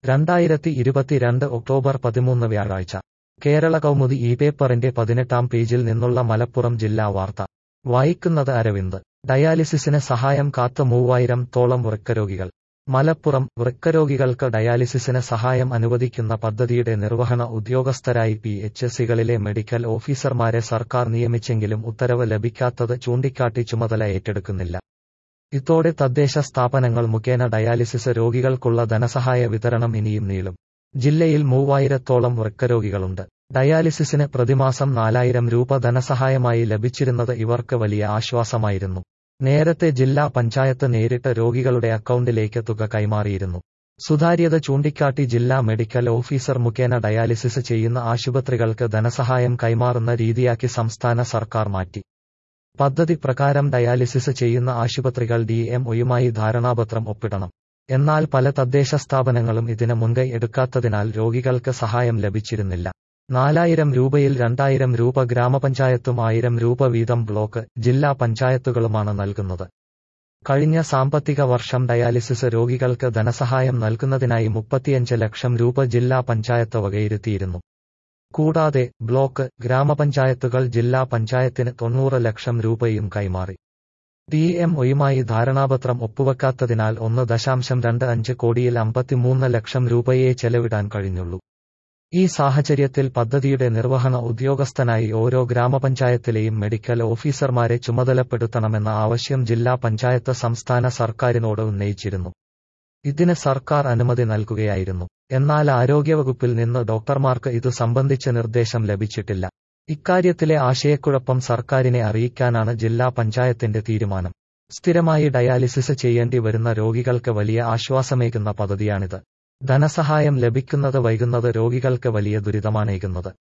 രണ്ടായിരത്തി ഇരുപത്തിരണ്ട് ഒക്ടോബർ പതിമൂന്ന് വ്യാഴാഴ്ച കേരള കൗമുദി ഈ പേപ്പറിന്റെ പതിനെട്ടാം പേജിൽ നിന്നുള്ള മലപ്പുറം ജില്ലാ വാർത്ത വായിക്കുന്നത് അരവിന്ദ് ഡയാലിസിസിന് സഹായം കാത്ത് മൂവായിരം തോളം വൃക്കരോഗികൾ മലപ്പുറം വൃക്കരോഗികൾക്ക് ഡയാലിസിസിന് സഹായം അനുവദിക്കുന്ന പദ്ധതിയുടെ നിർവഹണ ഉദ്യോഗസ്ഥരായി പി എച്ച് സികളിലെ മെഡിക്കൽ ഓഫീസർമാരെ സർക്കാർ നിയമിച്ചെങ്കിലും ഉത്തരവ് ലഭിക്കാത്തത് ചൂണ്ടിക്കാട്ടി ചുമതല ഏറ്റെടുക്കുന്നില്ല ഇതോടെ തദ്ദേശ സ്ഥാപനങ്ങൾ മുഖേന ഡയാലിസിസ് രോഗികൾക്കുള്ള ധനസഹായ വിതരണം ഇനിയും നീളും ജില്ലയിൽ മൂവായിരത്തോളം വൃക്കരോഗികളുണ്ട് ഡയാലിസിസിന് പ്രതിമാസം നാലായിരം രൂപ ധനസഹായമായി ലഭിച്ചിരുന്നത് ഇവർക്ക് വലിയ ആശ്വാസമായിരുന്നു നേരത്തെ ജില്ലാ പഞ്ചായത്ത് നേരിട്ട് രോഗികളുടെ അക്കൗണ്ടിലേക്ക് തുക കൈമാറിയിരുന്നു സുതാര്യത ചൂണ്ടിക്കാട്ടി ജില്ലാ മെഡിക്കൽ ഓഫീസർ മുഖേന ഡയാലിസിസ് ചെയ്യുന്ന ആശുപത്രികൾക്ക് ധനസഹായം കൈമാറുന്ന രീതിയാക്കി സംസ്ഥാന സർക്കാർ മാറ്റി പദ്ധതി പ്രകാരം ഡയാലിസിസ് ചെയ്യുന്ന ആശുപത്രികൾ ഡി എം ഒയുമായി ധാരണാപത്രം ഒപ്പിടണം എന്നാൽ പല തദ്ദേശ സ്ഥാപനങ്ങളും ഇതിന് മുൻകൈ എടുക്കാത്തതിനാൽ രോഗികൾക്ക് സഹായം ലഭിച്ചിരുന്നില്ല നാലായിരം രൂപയിൽ രണ്ടായിരം രൂപ ഗ്രാമപഞ്ചായത്തും ആയിരം രൂപ വീതം ബ്ലോക്ക് ജില്ലാ പഞ്ചായത്തുകളുമാണ് നൽകുന്നത് കഴിഞ്ഞ സാമ്പത്തിക വർഷം ഡയാലിസിസ് രോഗികൾക്ക് ധനസഹായം നൽകുന്നതിനായി മുപ്പത്തിയഞ്ച് ലക്ഷം രൂപ ജില്ലാ പഞ്ചായത്ത് വകയിരുത്തിയിരുന്നു കൂടാതെ ബ്ലോക്ക് ഗ്രാമപഞ്ചായത്തുകൾ ജില്ലാ പഞ്ചായത്തിന് തൊണ്ണൂറ് ലക്ഷം രൂപയും കൈമാറി ഡി എം ഒയുമായി ധാരണാപത്രം ഒപ്പുവെക്കാത്തതിനാൽ ഒന്ന് ദശാംശം രണ്ട് അഞ്ച് കോടിയിൽ അമ്പത്തിമൂന്ന് ലക്ഷം രൂപയെ ചെലവിടാൻ കഴിഞ്ഞുള്ളൂ ഈ സാഹചര്യത്തിൽ പദ്ധതിയുടെ നിർവഹണ ഉദ്യോഗസ്ഥനായി ഓരോ ഗ്രാമപഞ്ചായത്തിലെയും മെഡിക്കൽ ഓഫീസർമാരെ ചുമതലപ്പെടുത്തണമെന്ന ആവശ്യം ജില്ലാ പഞ്ചായത്ത് സംസ്ഥാന സർക്കാരിനോട് ഉന്നയിച്ചിരുന്നു ഇതിന് സർക്കാർ അനുമതി നൽകുകയായിരുന്നു എന്നാൽ ആരോഗ്യവകുപ്പിൽ നിന്ന് ഡോക്ടർമാർക്ക് ഇതു സംബന്ധിച്ച നിർദ്ദേശം ലഭിച്ചിട്ടില്ല ഇക്കാര്യത്തിലെ ആശയക്കുഴപ്പം സർക്കാരിനെ അറിയിക്കാനാണ് ജില്ലാ പഞ്ചായത്തിന്റെ തീരുമാനം സ്ഥിരമായി ഡയാലിസിസ് ചെയ്യേണ്ടി വരുന്ന രോഗികൾക്ക് വലിയ ആശ്വാസമേകുന്ന പദ്ധതിയാണിത് ധനസഹായം ലഭിക്കുന്നത് വൈകുന്നത് രോഗികൾക്ക് വലിയ ദുരിതമാണേകുന്നത്